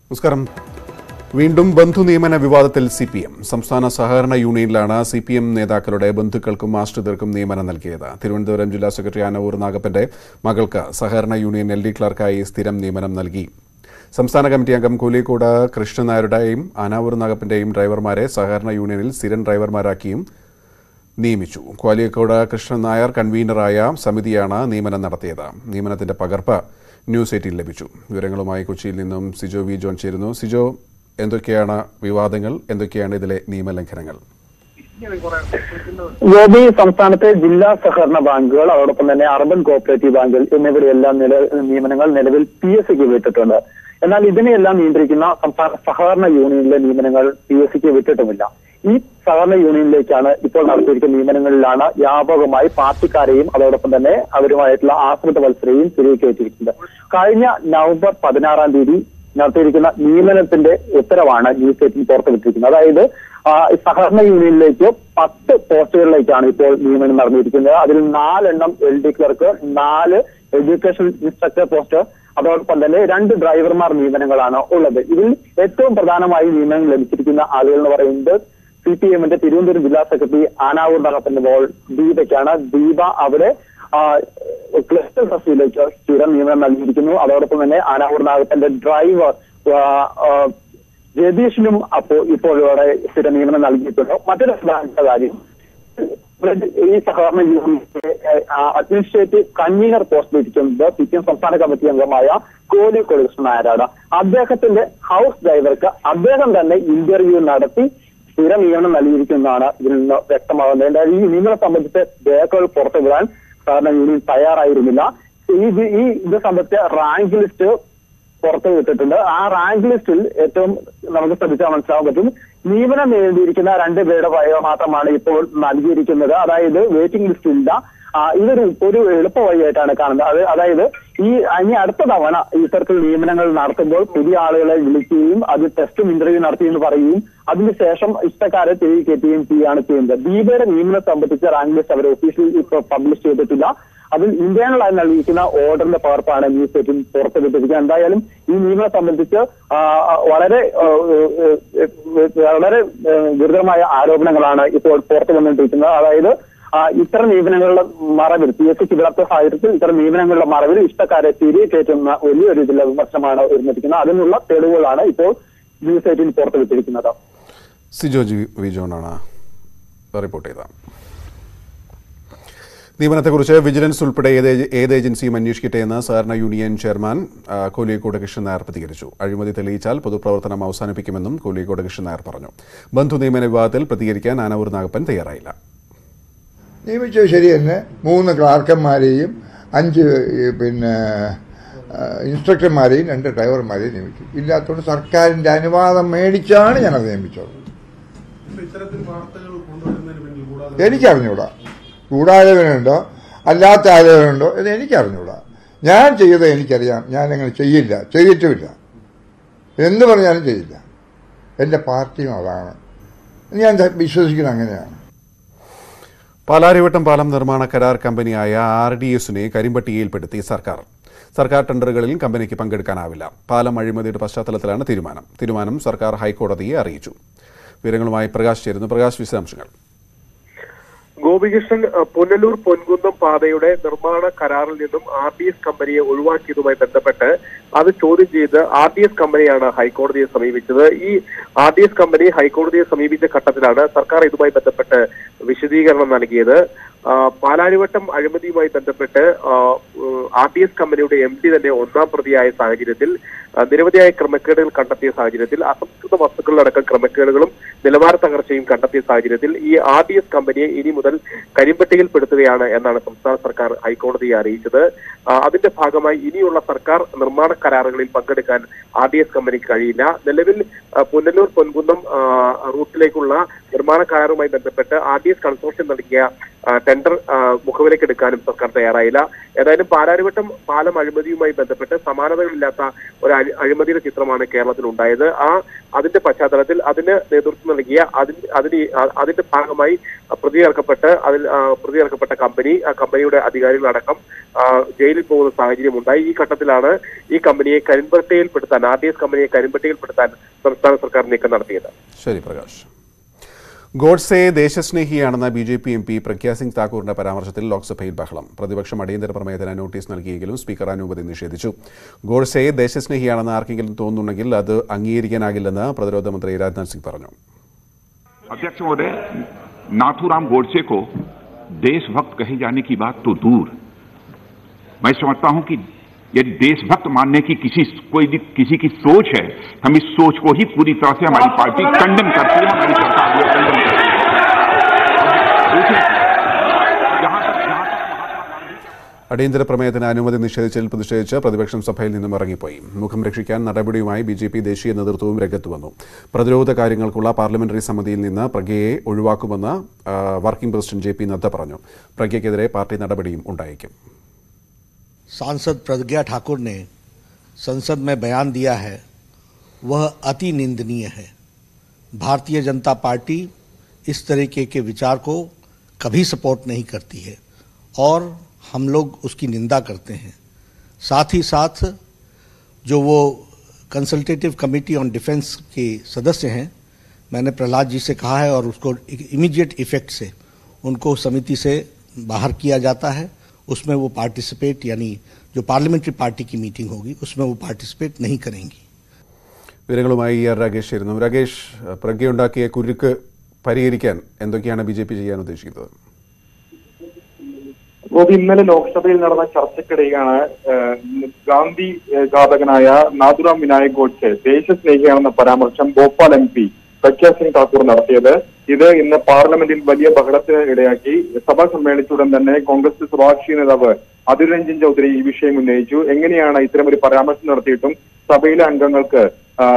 നമസ്കാരം വീണ്ടും ബന്ധു നിയമന വിവാദത്തിൽ സി പി എം സംസ്ഥാന സഹകരണ യൂണിയനിലാണ് സി പി എം നേതാക്കളുടെ ബന്ധുക്കൾക്കും ആശ്രിതർക്കും നിയമനം നൽകിയത് തിരുവനന്തപുരം ജില്ലാ സെക്രട്ടറി അനവൂർ നാഗപ്പന്റെ മകൾക്ക് സഹകരണ യൂണിയൻ എൽ ഡി ക്ലർക്കായി സ്ഥിരം നിയമനം നൽകി സംസ്ഥാന കമ്മിറ്റി അംഗം കൂലിക്കോട് കൃഷ്ണനായരുടെയും അനാവൂർ നാഗപ്പന്റെയും ഡ്രൈവർമാരെ സഹകരണ യൂണിയനിൽ സ്ഥിരം ഡ്രൈവർമാരാക്കിയും നിയമിച്ചു കോലിയക്കോട് കൃഷ്ണൻ നായർ കൺവീനറായ സമിതിയാണ് നിയമനം നടത്തിയത് നിയമനത്തിന്റെ പകർപ്പ് ന്യൂസ് എയ്റ്റീൻ ലഭിച്ചു വിവരങ്ങളുമായി കൊച്ചിയിൽ നിന്നും സിജോ വി ജോൺ ചേരുന്നു സിജോ എന്തൊക്കെയാണ് വിവാദങ്ങൾ എന്തൊക്കെയാണ് ഇതിലെ നിയമലംഘനങ്ങൾ ഗോപി സംസ്ഥാനത്തെ ജില്ലാ സഹകരണ ബാങ്കുകൾ അതോടൊപ്പം തന്നെ അർബൻ കോഓപ്പറേറ്റീവ് ബാങ്കുകൾ എന്നിവരെല്ലാം നില നിയമനങ്ങൾ നിലവിൽ പി എസ് സിക്ക് വിട്ടിട്ടുണ്ട് എന്നാൽ ഇതിനെയെല്ലാം നിയന്ത്രിക്കുന്ന സംസ്ഥാന സഹകരണ യൂണിയനിലെ നിയമനങ്ങൾ പി എസ് സിക്ക് വിട്ടിട്ടുമില്ല ഈ സഹകരണ യൂണിയനിലേക്കാണ് ഇപ്പോൾ നടത്തിയിരിക്കുന്ന നിയമനങ്ങളിലാണ് വ്യാപകമായി പാർട്ടിക്കാരെയും അതോടൊപ്പം തന്നെ അവരുമായിട്ടുള്ള ആശ്രിത മത്സരയും തിരികെത്തിയിരിക്കുന്നത് കഴിഞ്ഞ നവംബർ പതിനാറാം തീയതി നടത്തിയിരിക്കുന്ന നിയമനത്തിന്റെ ഉത്തരവാണ് ന്യൂസ് എയ്റ്റിൽ പുറത്തുവിട്ടിരിക്കുന്നത് അതായത് ആ, സഹകരണ യൂണിയനിലേക്ക് പത്ത് പോസ്റ്റുകളിലേക്കാണ് ഇപ്പോൾ നിയമനം നടന്നിരിക്കുന്നത് അതിൽ നാലെണ്ണം എൽ ഡി ക്ലർക്ക് നാല് എഡ്യൂക്കേഷൻ ഇൻസ്ട്രക്ടർ പോസ്റ്റ് അതോടൊപ്പം തന്നെ രണ്ട് ഡ്രൈവർമാർ നിയമനങ്ങളാണ് ഉള്ളത് ഇതിൽ ഏറ്റവും പ്രധാനമായി നിയമനം ലഭിച്ചിരിക്കുന്ന ആളുകൾ എന്ന് പറയുന്നത് സി പി എമ്മിന്റെ തിരുവനന്തപുരം ജില്ലാ സെക്രട്ടറി ആനാവൂർ നഗത്തിന്റെ മോൾ ദീപയ്ക്കാണ് ദീപ അവിടെ ആ, ക്ലസ്റ്റർ ബസ്സിലേക്ക് സ്ഥിരം നിയമനം നൽകിയിരിക്കുന്നു അതോടൊപ്പം തന്നെ ആനാവൂർ നാഗത്തിന്റെ ഡ്രൈവർ ആ, ആ, രതീഷിനും അപ്പോൾ ഇപ്പോൾ ഇവിടെ സ്ഥിര നിയമനം നൽകിയിട്ടുണ്ട് മറ്റൊരു പ്രധാനപ്പെട്ട കാര്യം ഈ സഹകരണ യൂണിയന്റെ അഡ്മിനിസ്ട്രേറ്റീവ് കൺവീനർ പോസ്റ്റിലിരിക്കുന്നത് സി പി എം സംസ്ഥാന കമ്മിറ്റി അംഗമായ കോലി കൊളികൃഷ്ണൻ നായരാണ് അദ്ദേഹത്തിന്റെ ഹൗസ് ഡ്രൈവർക്ക് അദ്ദേഹം തന്നെ ഇന്റർവ്യൂ നടത്തി സ്ഥിര നിയമനം നൽകിയിരിക്കുന്നതാണ് ഇതിൽ നിന്ന് വ്യക്തമാകുന്നത് എന്തായാലും ഈ നിയമനം സംബന്ധിച്ച് രേഖകൾ പുറത്തുവിടാൻ സഹകരണ യൂണിയൻ തയ്യാറായിരുന്നില്ല ഈ ഇത്- ഈ ഇത് സംബന്ധിച്ച റാങ്ക് ലിസ്റ്റ് പുറത്തു വിട്ടിട്ടുണ്ട് ആ റാങ്ക് ലിസ്റ്റിൽ ഏറ്റവും നമുക്ക് ശ്രദ്ധിച്ചാൽ മനസ്സിലാവാൻ പറ്റും നിയമനം നേടിയിരിക്കുന്ന രണ്ട് പേരുടെ പേര് മാത്രമാണ് ഇപ്പോൾ നൽകിയിരിക്കുന്നത് അതായത് വെയിറ്റിംഗ് ലിസ്റ്റ് ഇല്ല ആ, ഇതൊരു ഒരു എളുപ്പ വഴിയായിട്ടാണ് കാണുന്നത് അത് അതായത് ഈ ഇനി അടുത്ത തവണ ഇത്തരത്തിൽ നിയമനങ്ങൾ നടത്തുമ്പോൾ പുതിയ ആളുകളെ വിളിക്കുകയും അത് ടെസ്റ്റും ഇന്റർവ്യൂ നടത്തിയെന്ന് പറയുകയും അതിനുശേഷം ഇഷ്ടക്കാരെ തിരികെ കയറ്റുകയും ചെയ്യുകയാണ് ചെയ്യുന്നത് ദീപയുടെ നിയമനം സംബന്ധിച്ച റാങ്ക് ലിസ്റ്റ് അവർ ഒഫീഷ്യലി ഇപ്പോൾ പബ്ലിഷ് ചെയ്തിട്ടില്ല അതിൽ ഇന്റേണൽ ആയി നൽകിയിരിക്കുന്ന ഓർഡറിന്റെ പകർപ്പാണ് ന്യൂസ് എയ്റ്റിൽ പുറത്തുവിട്ടിരിക്കുന്നത് എന്തായാലും ഈ നിയമനം സംബന്ധിച്ച് ആ, ആ, വളരെ ആ, ഏ, ഏ, ഏ, വളരെ ഏ, ഗുരുതരമായ ആരോപണങ്ങളാണ് ഇപ്പോൾ പുറത്തു വന്നുകൊണ്ടിരിക്കുന്നത് അതായത് ആ, ഇത്തരം നിയമനങ്ങളുടെ മറവിൽ പി എസ് സിക്ക് വിടാത്ത സാഹചര്യത്തിൽ ഇത്തരം നിയമനങ്ങളുടെ മറവിൽ ഇഷ്ടക്കാരെ തിരികെ കയറ്റുന്ന വലിയൊരു ഇതിലെ വിമർശനമാണ് ഉയർന്നിരിക്കുന്നത് അതിനുള്ള തെളിവുകളാണ് ഇപ്പോൾ ന്യൂസ് എയ്റ്റിൽ പുറത്തുവിട്ടിരിക്കുന്നത് സിജോ ജി വി ജോണാണ് റിപ്പോർട്ട് ചെയ്തത് നിയമനത്തെക്കുറിച്ച് വിജിലൻസ് ഉൾപ്പെടെ ഏത് ഏജ- ഏത് ഏജൻസിയും അന്വേഷിക്കട്ടെ എന്ന് സഹകരണ യൂണിയൻ ചെയർമാൻ ആ, കോലിയക്കോട് കൃഷ്ണൻ നായർ പ്രതികരിച്ചു അഴിമതി തെളിയിച്ചാൽ പൊതുപ്രവർത്തനം അവസാനിപ്പിക്കുമെന്നും കോലിയക്കോട് കൃഷ്ണൻ നായർ പറഞ്ഞു ബന്ധു നിയമന വിവാദത്തിൽ പ്രതികരിക്കാൻ ആനവൂർ നാഗപ്പൻ തയ്യാറായില്ല നിയമിച്ചത് ശരി തന്നെ മൂന്ന് ക്ലാർക്കന്മാരെയും അഞ്ച് ഈ പിന്നെ ആ, ഇൻസ്ട്രക്ടർമാരെയും രണ്ട് ഡ്രൈവർമാരെയും നിയമിച്ചു ഇല്ലാത്തതുകൊണ്ട് സർക്കാരിന്റെ അനുവാദം മേടിച്ചാണ് ഞാനത് നിയമിച്ചത് ഇത്തരത്തിൽ വാർത്തകൾ കൊണ്ടുവരുന്നതിന് പിന്നിൽ കൂടാതെ എനിക്കറിഞ്ഞൂടാ കൂടാലോചനയുണ്ടോ അല്ലാത്ത ആലോചനയുണ്ടോ എന്ന് എനിക്കറിഞ്ഞൂടാ ഞാൻ ചെയ്തത് എനിക്കറിയാം ഞാൻ അങ്ങനെ ചെയ്യില്ല ചെയ്തിട്ടുമില്ല എന്ത് പറഞ്ഞാലും ചെയ്യില്ല എൻ്റെ പാർട്ടിയും അതാണ് ഞാൻ വിശ്വസിക്കുന്നത് അങ്ങനെയാണ് പാലാരിവട്ടം പാലം നിർമ്മാണ കരാർ കമ്പനിയായ ആർ ഡി എസിനെ കരിമ്പട്ടികയിൽപ്പെടുത്തി സർക്കാർ സർക്കാർ ടെൻഡറുകളിൽ കമ്പനിക്ക് പങ്കെടുക്കാനാവില്ല പാലം അഴിമതിയുടെ പശ്ചാത്തലത്തിലാണ് തീരുമാനം തീരുമാനം സർക്കാർ ഹൈക്കോടതിയെ അറിയിച്ചു വിവരങ്ങളുമായി പ്രകാശ് ചേരുന്നു പ്രകാശ് വിശദാംശങ്ങൾ ഗോപികൃഷ്ണൻ അഹ്, പുനലൂർ പൊൻകുന്നം പാതയുടെ നിർമ്മാണ കരാറിൽ നിന്നും ആർ ഡി എസ് കമ്പനിയെ ഒഴിവാക്കിയതുമായി ബന്ധപ്പെട്ട് അത് ചോദ്യം ചെയ്ത് ആർ ഡി എസ് കമ്പനിയാണ് ഹൈക്കോടതിയെ സമീപിച്ചത് ഈ ആർ ഡി എസ് കമ്പനി ഹൈക്കോടതിയെ സമീപിച്ച ഘട്ടത്തിലാണ് സർക്കാർ ഇതുമായി ബന്ധപ്പെട്ട് വിശദീകരണം നൽകിയത് ആ, പാലാരിവട്ടം അഴിമതിയുമായി ബന്ധപ്പെട്ട് ആർ ഡി എസ് കമ്പനിയുടെ എം ഡി തന്നെ ഒന്നാം പ്രതിയായ സാഹചര്യത്തിൽ ആ, നിരവധിയായ ക്രമക്കേടുകൾ കണ്ടെത്തിയ സാഹചര്യത്തിൽ അസംസ്കൃത വസ്തുക്കളിലടക്കം ക്രമക്കേടുകളും നിലവാര തകർച്ചയും കണ്ടെത്തിയ സാഹചര്യത്തിൽ ഈ ആർ ഡി എസ് കമ്പനിയെ ഇനി മുതൽ കരിമ്പട്ടികയിൽപ്പെടുത്തുകയാണ് എന്നാണ് സംസ്ഥാന സർക്കാർ ഹൈക്കോടതിയെ അറിയിച്ചത് ആ, അതിന്റെ ഭാഗമായി ഇനിയുള്ള സർക്കാർ നിർമ്മാണ കരാറുകളിൽ പങ്കെടുക്കാൻ ആർ ഡി എസ് കമ്പനിക്ക് കഴിയില്ല നിലവിൽ ആ, പുനലൂർ പൊൻകുന്നം ആ, റൂട്ടിലേക്കുള്ള നിർമ്മാണ കരാറുമായി ബന്ധപ്പെട്ട് ആർ ഡി എസ് കൺസോർഷ്യം നൽകിയ ആ, ടെൻഡർ ആ, മുഖവിലേക്ക് എടുക്കാനും സർക്കാർ തയ്യാറായില്ല ഏതായാലും പാലാരിവട്ടം പാലം അഴിമതിയുമായി ബന്ധപ്പെട്ട് സമാനതകളില്ലാത്ത ഒരു അഴി- അഴിമതിയുടെ ചിത്രമാണ് കേരളത്തിൽ ഉണ്ടായത് ആ അതിന്റെ പശ്ചാത്തലത്തിൽ അതിന് നേതൃത്വം നൽകിയ അതിന് അതിന് ഈ- ആ- അതിന്റെ ഭാഗമായി പ്രതി ചേർക്കപ്പെട്ട് അതിൽ ആ, പ്രതി ചേർക്കപ്പെട്ട കമ്പനി ആ കമ്പനിയുടെ അധികാരികളടക്കം ആ, ജയിലിൽ പോകുന്ന സാഹചര്യം ഉണ്ടായി ഈ ഘട്ടത്തിലാണ് ഈ കമ്പനിയെ കരിമ്പട്ടികയിൽപ്പെടുത്താൻ ആർ ഡി എസ് കമ്പനിയെ കരിമ്പട്ടികയിൽപ്പെടുത്താൻ സംസ്ഥാന സർക്കാർ നീക്കം നടത്തിയത് ശരി പ്രകാശ് ഗോഡ്സെ ദേശസ്നേഹിയാണെന്ന B J P M P Pragya Singh താക്കൂറിന്റെ പരാമർശത്തിൽ ലോക്സഭയിൽ ബഹളം പ്രതിപക്ഷം അടിയന്തര പ്രമേയത്തിന് നോട്ടീസ് നൽകിയെങ്കിലും സ്പീക്കർ അനുമതി നിഷേധിച്ചു ഗോഡ്സെ ദേശസ്നേഹിയാണെന്ന് ആർക്കെങ്കിലും തോന്നുന്നുണ്ടെങ്കിൽ അത് അംഗീകരിക്കാനാകില്ലെന്ന് പ്രതിരോധ മന്ത്രി രാജ്നാഥ് സിംഗ് പറഞ്ഞു अध्यक्ष महोदय नाथूराम गोडसे को देशभक्त कहे जाने की बात तो दूर मैं समझता हूं कि यदि देशभक्त मानने की किसी कोई भी किसी की सोच है हम इस सोच को ही पूरी तरह से हमारी पार्टी खंडन करती है हमारी सरकार भी खंडन करती है देखिए, जहां तक जहां तक അടിയന്തര പ്രമേയത്തിന് അനുമതി നിഷേധിച്ചതിൽ പ്രതിഷേധിച്ച് പ്രതിപക്ഷം സഭയിൽ നിന്നും ഇറങ്ങിപ്പോയി മുഖം രക്ഷിക്കാൻ നടപടിയുമായി ബി ജെ പി ദേശീയ നേതൃത്വവും രംഗത്ത് വന്നു പ്രതിരോധ കാര്യങ്ങൾക്കുള്ള പാർലമെന്ററി സമിതിയിൽ നിന്ന് പ്രഗ്യയെ ഒഴിവാക്കുമെന്ന് ആ, working president J P Nadda പറഞ്ഞു പ്രഗ്യയ്ക്കെതിരെ പാർട്ടി നടപടിയും ഉണ്ടായേക്കും सांसद प्रज्ञा ठाकुर ने संसद में बयान दिया है वह अति निंदनीय है भारतीय जनता पार्टी इस तरीके के विचार को कभी सपोर्ट नहीं करती है और हम लोग उसकी निंदा करते हैं साथ ही साथ जो वो कंसल्टेटिव कमेटी ऑन डिफेंस के सदस्य हैं मैंने प्रहलाद जी से कहा है और उसको इमीडिएट इफेक्ट से उनको समिति से बाहर किया जाता है उसमें वो पार्टिसिपेट यानी जो पार्लियामेंट्री पार्टी की मीटिंग होगी उसमें वो पार्टिसिपेट नहीं करेंगी വിവരങ്ങളുമായി ഇ ആർ രാകേഷ് ചേരുന്നു രാകേഷ് പ്രഗ്യയുണ്ടാക്കിയ കുരുക്ക് പരിഹരിക്കാൻ എന്തൊക്കെയാണ് ബി ജെ പി ചെയ്യാൻ ഉദ്ദേശിക്കുന്നത് ഗോപി ഇന്നലെ ലോക്സഭയിൽ നടന്ന ചർച്ചയ്ക്കിടെയാണ് ഏഹ്, ഗാന്ധി ഏഹ്, ഘാതകനായ നാഥുറാം വിനായക് ഗോഡ്സെ ദേശസ്നേഹിയാണെന്ന പരാമർശം ഭോപ്പാൽ എം പി പ്രഖ്യാ സിംഗ് താക്കൂർ നടത്തിയത് ഇത് ഇന്ന് പാർലമെന്റിൽ വലിയ ബഹളത്തിന് ഇടയാക്കി സഭ സമ്മേളിച്ചുടൻ തന്നെ കോൺഗ്രസ് സ്വഭാഷി നേതാവ് അതിർ രഞ്ജൻ ചൗധരി ഈ വിഷയം ഉന്നയിച്ചു എങ്ങനെയാണ് ഇത്തരമൊരു പരാമർശം നടത്തിയിട്ടും സഭയിലെ അംഗങ്ങൾക്ക് ആ,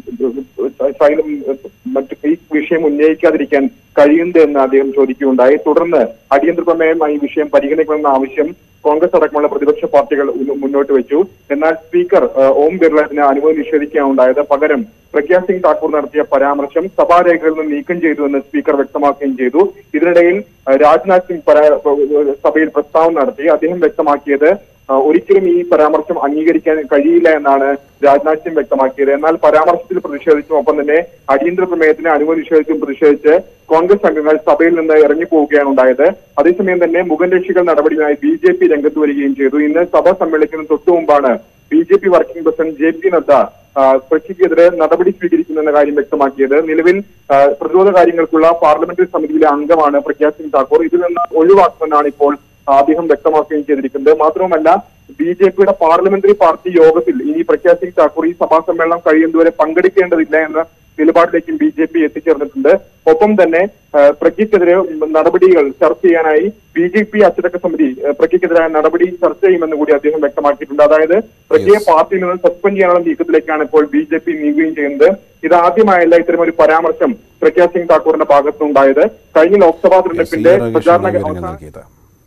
സൈലം മറ്റു ഈ വിഷയം ഉന്നയിക്കാതിരിക്കാൻ കഴിയുന്നത് എന്ന് അദ്ദേഹം ചോദിക്കുകയുണ്ടായി തുടർന്ന് അടിയന്തര പ്രമേയമായി ഈ വിഷയം പരിഗണിക്കണമെന്ന ആവശ്യം കോൺഗ്രസ് അടക്കമുള്ള പ്രതിപക്ഷ പാർട്ടികൾ ഉന്ന- മുന്നോട്ട് വെച്ചു എന്നാൽ സ്പീക്കർ ആ, ഓം ബിർള ഇതിന് അനുമതി നിഷേധിക്കുകയാണുണ്ടായത് പകരം പ്രഗ്യാ സിംഗ് താക്കൂർ നടത്തിയ പരാമർശം സഭാരേഖകളിൽ നിന്ന് നീക്കം ചെയ്തു എന്ന് സ്പീക്കർ വ്യക്തമാക്കുകയും ചെയ്തു ഇതിനിടയിൽ ആ, രാജ്നാഥ് സിംഗ് പരാ- സഭയിൽ പ്രസ്താവന നടത്തി അദ്ദേഹം വ്യക്തമാക്കിയത് ആ, ഒരിക്കലും ഈ പരാമർശം അംഗീകരിക്കാൻ കഴിയില്ല എന്നാണ് രാജ്നാഥ് സിംഗ് വ്യക്തമാക്കിയത് എന്നാൽ പരാമർശത്തിൽ പ്രതിഷേധിച്ചും ഒപ്പം തന്നെ അടിയന്തര പ്രമേയത്തിന് അനുമതി നിഷേധിച്ചും പ്രതിഷേധിച്ച് കോൺഗ്രസ് അംഗങ്ങൾ സഭയിൽ നിന്ന് ഇറങ്ങിപ്പോവുകയാണ് ഉണ്ടായത് അതേസമയം തന്നെ മുഖംരക്ഷികൾ നടപടിയുമായി ബി ജെ പി രംഗത്ത് വരികയും ചെയ്തു ഇന്ന് സഭ സമ്മേളിക്കുന്ന തൊട്ടു മുമ്പാണ് B J P working president J P Nadda ആ, പ്രഖ്യക്കെതിരെ നടപടി സ്വീകരിക്കുമെന്ന കാര്യം വ്യക്തമാക്കിയത് നിലവിൽ ആ, പ്രതിരോധ കാര്യങ്ങൾക്കുള്ള പാർലമെന്ററി സമിതിയിലെ അംഗമാണ് പ്രഗ്യാ സിംഗ് താക്കൂർ ഇതിൽ നിന്ന് ഒഴിവാക്കുമെന്നാണ് ഇപ്പോൾ അദ്ദേഹം വ്യക്തമാക്കുകയും ചെയ്തിരിക്കുന്നത് മാത്രവുമല്ല ബി ജെ പിയുടെ പാർലമെന്ററി പാർട്ടി യോഗത്തിൽ ഇനി പ്രഗ്യാ സിംഗ് താക്കൂർ ഈ സഭാ സമ്മേളനം കഴിയുന്നതുവരെ പങ്കെടുക്കേണ്ടതില്ല എന്ന നിലപാടിലേക്കും ബി ജെ പി എത്തിച്ചേർന്നിട്ടുണ്ട് ഒപ്പം തന്നെ ആ, പ്രഗ്യക്കെതിരെ നടപടികൾ ചർച്ച ചെയ്യാനായി ബി ജെ പി അച്ചടക്ക സമിതി ആ, പ്രഗ്യക്കെതിരായ നടപടി ചർച്ച ചെയ്യുമെന്ന് കൂടി അദ്ദേഹം വ്യക്തമാക്കിയിട്ടുണ്ട് അതായത് പ്രഗ്യയെ Yes. പാർട്ടിയിൽ നിന്ന് സസ്പെൻഡ് ചെയ്യാനുള്ള നീക്കത്തിലേക്കാണ് ഇപ്പോൾ ബി ജെ പി നീങ്ങുകയും ചെയ്യുന്നത് ഇതാദ്യമായല്ല ഇത്തരം ഒരു പരാമർശം പ്രഗ്യാ സിംഗ് താക്കൂറിന്റെ ഭാഗത്തുനിന്നുണ്ടായത് കഴിഞ്ഞ ലോക്സഭാ തെരഞ്ഞെടുപ്പിന്റെ പ്രചാരണ വിവരങ്ങൾ അവസാന നൽകിയത്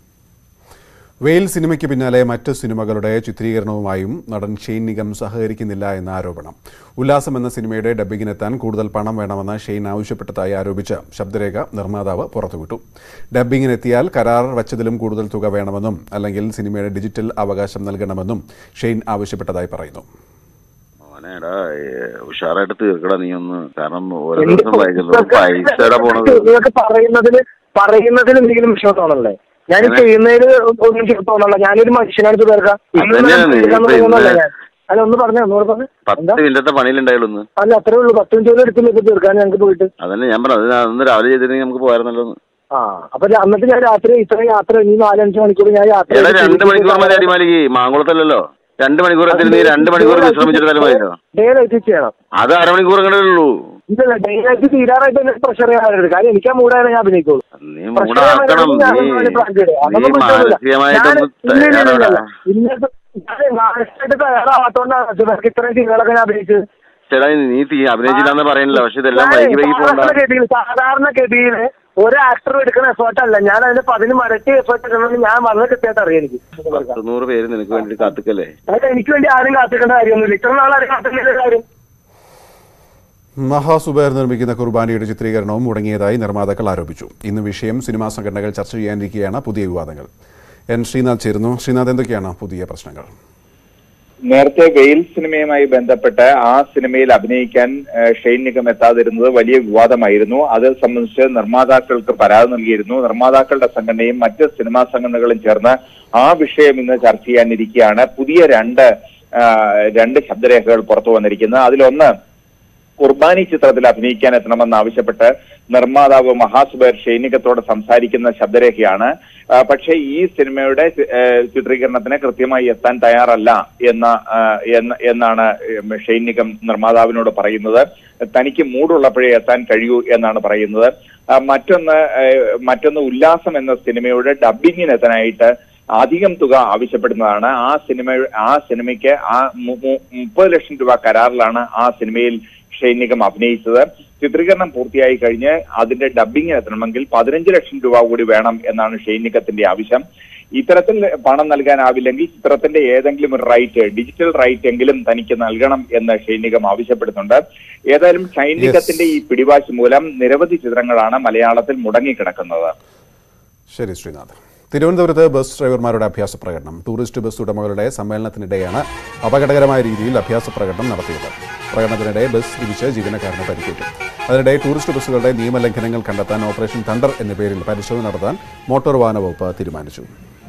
വെയിൽ സിനിമയ്ക്ക് പിന്നാലെ മറ്റ് സിനിമകളുടെ ചിത്രീകരണവുമായും നടൻ ഷെയ്ൻ നിഗം സഹകരിക്കുന്നില്ല എന്ന ആരോപണം ഉല്ലാസം എന്ന സിനിമയുടെ ഡബ്ബിങ്ങിനെത്താൻ കൂടുതൽ പണം വേണമെന്ന് ഷെയ്ൻ ആവശ്യപ്പെട്ടതായി ആരോപിച്ച് ശബ്ദരേഖ നിർമ്മാതാവ് പുറത്തുവിട്ടു ഡബ്ബിങ്ങിനെത്തിയാൽ കരാർ വച്ചതിലും കൂടുതൽ തുക വേണമെന്നും അല്ലെങ്കിൽ സിനിമയുടെ ഡിജിറ്റൽ അവകാശം നൽകണമെന്നും ഷെയ്ൻ ആവശ്യപ്പെട്ടതായി പറയുന്നു മോനെടാ ഉഷാറായിട്ട് തീർക്കടാ നീ ഒന്ന് കാരണം ഓരോ എന്ത് ദിവസം വൈകുന്നു പൈസയുടെ പോണത് നിങ്ങൾക്ക് പറയുന്നതിൽ പറയുന്നതിൽ എന്തെങ്കിലും വിഷയം തോന്നണല്ലേ ഞാൻ അങ്ങനെ- ചെയ്യുന്നതിൽ ഒന്നും ചെയ്ത് തോന്നല്ല ഞാനൊരു മനുഷ്യനാണ് തീർക്കാം അതന്നെയാണ് നീ ഇപ്പൊ ഇന്ന് ഞാൻ അല്ല ഒന്ന് പറഞ്ഞേ ഒന്നുകൂടെ പറഞ്ഞു എന്താ പത്ത് മിനിറ്റത്തെ പണിയിലുണ്ടായുള്ളൂ ഒന്ന് അല്ല അത്രേ ഉള്ളൂ പത്ത് മിനിറ്റ് എടുക്കില്ല ഇപ്പൊ തീർക്കാൻ ഞങ്ങൾക്ക് പോയിട്ട് അതന്നെ ഞാൻ പറഞ്ഞു അത് അന്ന് രാവിലെ ചെയ്തിരുന്നെങ്കിൽ നമുക്ക് പോയായിരുന്നല്ലോ ഒന്ന് ആ അപ്പൊ രാ- എന്നിട്ട് ഞാൻ രാത്രി ഇത്ര യാത്ര ഇനി നാലഞ്ച് മണിക്കൂർ ഞാൻ യാത്ര എടാ ചെയ്ത് രണ്ട് മണിക്കൂർ മതി അടിമാലിക്ക് മാങ്കുളത്തല്ലല്ലോ രണ്ട് മണിക്കൂർ എത്തിരുന്ന് നീ രണ്ട് മണിക്കൂർ വിശ്രമിച്ചെടുത്താലും മതിയോ ഡേ ലൈറ്റ് ചെയ്യണം അത് അരമണിക്കൂർ അങ്ങനെ ഉള്ളൂ ഇല്ല ഡേ ലൈറ്റ് തീരാറായിട്ട് എന്നെ പ്രഷർ ചെയ്യാറുണ്ട് കാര്യം എനിക്ക് ആ മൂടായാലും ഞാൻ അഭിനയിക്കുള്ളൂ നീ മൂടാക്കണം നീ നീ മാനസികമായിട്ടൊന്ന് തയ്യാറാടാ തയ്യാറാവാത്തോണ്ടാണ് ഇവർക്ക് ഇത്രയും സീനുകളൊക്കെ ഞാൻ അഭിനയിച്ചത് ചേട്ടാ നീ തീ അഭിനയിച്ചില്ലാന്ന് പറയുന്നില്ല പക്ഷെ ഇതെല്ലാം വൈകി വൈകി പോകണ്ട സാധാരണഗതിയിൽ സാധാരണഗതിയിൽ ഒരു ആക്ടറും എടുക്കുന്ന എഫേർട്ട് അല്ല ഞാൻ അതിന് പതിന് മടക്കി എഫേർട്ട് ഇടണമെന്ന് ഞാൻ വളരെ കൃത്യമായിട്ട് അറിയാം എനിക്ക് പത്തുനൂറ് പേര് നിനക്ക് വേണ്ടി കാത്തുക്കല്ലേ അതൊക്കെ എനിക്ക് വേണ്ടി ആരും കാത്തിക്കേണ്ട കാര്യമൊന്നുമില്ല ഇത്ര നാളാരും കാത്തിക്കേണ്ട കാര്യം മഹാസുബൈർ നിർമ്മിക്കുന്ന കുർബാനയുടെ ചിത്രീകരണവും മുടങ്ങിയതായി നിർമ്മാതാക്കൾ ആരോപിച്ചു ഇന്ന് വിഷയം സിനിമാ സംഘടനകൾ ചർച്ച ചെയ്യാനിരിക്കെയാണ് പുതിയ വിവാദങ്ങൾ എൻ ശ്രീനാഥ് ചേരുന്നു ശ്രീനാഥ് എന്തൊക്കെയാണ് പുതിയ പ്രശ്നങ്ങൾ നേരത്തെ വെയിൽ സിനിമയുമായി ബന്ധപ്പെട്ട് ആ സിനിമയിൽ അഭിനയിക്കാൻ ഏഹ്, ഷെയ്ൻ നിഗം എത്താതിരുന്നത് വലിയ വിവാദമായിരുന്നു അത് സംബന്ധിച്ച് നിർമ്മാതാക്കൾക്ക് പരാതി നൽകിയിരുന്നു നിർമ്മാതാക്കളുടെ സംഘടനയും മറ്റ് സിനിമാ സംഘടനകളും ചേർന്ന് ആ വിഷയം ഇന്ന് ചർച്ച ചെയ്യാനിരിക്കുകയാണ് പുതിയ രണ്ട് ആ, രണ്ട് ശബ്ദരേഖകൾ പുറത്തു വന്നിരിക്കുന്നത് അതിലൊന്ന് കുർബാനി ചിത്രത്തിൽ അഭിനയിക്കാൻ എത്തണമെന്ന് ആവശ്യപ്പെട്ട് നിർമ്മാതാവ് മഹാസുബൈർ ഷൈനികത്തോട് സംസാരിക്കുന്ന ശബ്ദരേഖയാണ് ആ, പക്ഷേ ഈ സിനിമയുടെ ചി- ഏ, ചിത്രീകരണത്തിന് കൃത്യമായി എത്താൻ തയ്യാറല്ല എന്ന ആ, എന്ന- എന്നാണ് ഷൈനികം നിർമ്മാതാവിനോട് പറയുന്നത് തനിക്ക് മൂടുള്ളപ്പോഴേ എത്താൻ കഴിയൂ എന്നാണ് പറയുന്നത് ആ, മറ്റൊന്ന് ഏ, മറ്റൊന്ന് ഉല്ലാസം എന്ന സിനിമയുടെ ഡബിങ്ങിന് എത്താനായിട്ട് അധികം തുക ആവശ്യപ്പെടുന്നതാണ് ആ സിനിമ ആ സിനിമയ്ക്ക് ആ മു- മു- മുപ്പത് ലക്ഷം രൂപ കരാറിലാണ് ആ സിനിമയിൽ ഷൈനികം അഭിനയിച്ചത് ചിത്രീകരണം പൂർത്തിയായി കഴിഞ്ഞ് അതിന്റെ ഡബിങ്ങിന് എത്തണമെങ്കിൽ പതിനഞ്ച് ലക്ഷം രൂപ കൂടി വേണം എന്നാണ് ഷൈനികത്തിന്റെ ആവശ്യം ഇത്തരത്തിൽ പണം നൽകാനാവില്ലെങ്കിൽ ചിത്രത്തിന്റെ ഏതെങ്കിലും ഒരു റൈറ്റ് ഡിജിറ്റൽ റൈറ്റ് എങ്കിലും തനിക്ക് നൽകണം എന്ന് ഷൈനികം ആവശ്യപ്പെടുന്നുണ്ട് ഏതായാലും ഷൈനികത്തിന്റെ ഈ പിടിവാശി മൂലം നിരവധി ചിത്രങ്ങളാണ് മലയാളത്തിൽ മുടങ്ങിക്കിടക്കുന്നത് ശരി ശ്രീനാഥ് തിരുവനന്തപുരത്ത് ബസ് ഡ്രൈവർമാരുടെ അഭ്യാസ പ്രകടനം ടൂറിസ്റ്റ് ബസ് ഉടമകളുടെ സമ്മേളനത്തിനിടെയാണ് അപകടകരമായ രീതിയിൽ അഭ്യാസ പ്രകടനം നടത്തിയത് പ്രകടനത്തിനിടെ ബസ് ഇടിച്ച് ജീവനക്കാരന് പരിക്കേറ്റു അതിനിടെ ടൂറിസ്റ്റ് ബസ്സുകളുടെ നിയമലംഘനങ്ങൾ കണ്ടെത്താൻ ഓപ്പറേഷൻ തണ്ടർ എന്ന പേരിൽ പരിശോധന നടത്താൻ മോട്ടോർ വാഹന വകുപ്പ് തീരുമാനിച്ചു